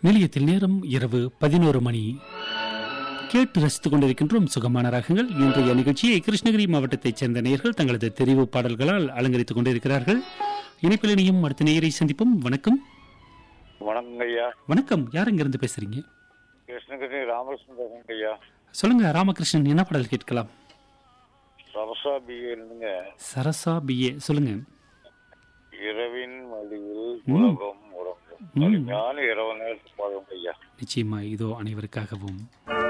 நிலையத்தில் நேரம் இரவு பதினோரு மணி கேட்டு ரசித்துக் கொண்டிருக்கின்றோம் சுகமான ராகங்கள் இன்றைய நிகழ்ச்சியை கிருஷ்ணகிரி மாவட்டத்தைச் சேர்ந்த நேயர்கள் தங்களது தெரிவு பாடல்களால் அலங்கரித்துக் கொண்டிருக்கிறார்கள் இணைப்பில் இணையும் அடுத்த நேயரை சந்திப்போம் வணக்கம் வணக்கங்க ஐயா வணக்கம் யார் இங்கிருந்து பேசுறீங்க கிருஷ்ணகிரி ராமகிருஷ்ணன் பேசுறேங்க ஐயா சொல்லுங்க ராமகிருஷ்ணன் என்ன பாடல் கேட்கலாம் சரசா பிஏங்க சரசா பிஏ சொல்லுங்க இரவின் மடியில் உலகம் உறங்கும் அருமையான இரவு நேரத்து பாருங்க ஐயா நிச்சயமா இதோ அனைவருக்காகவும்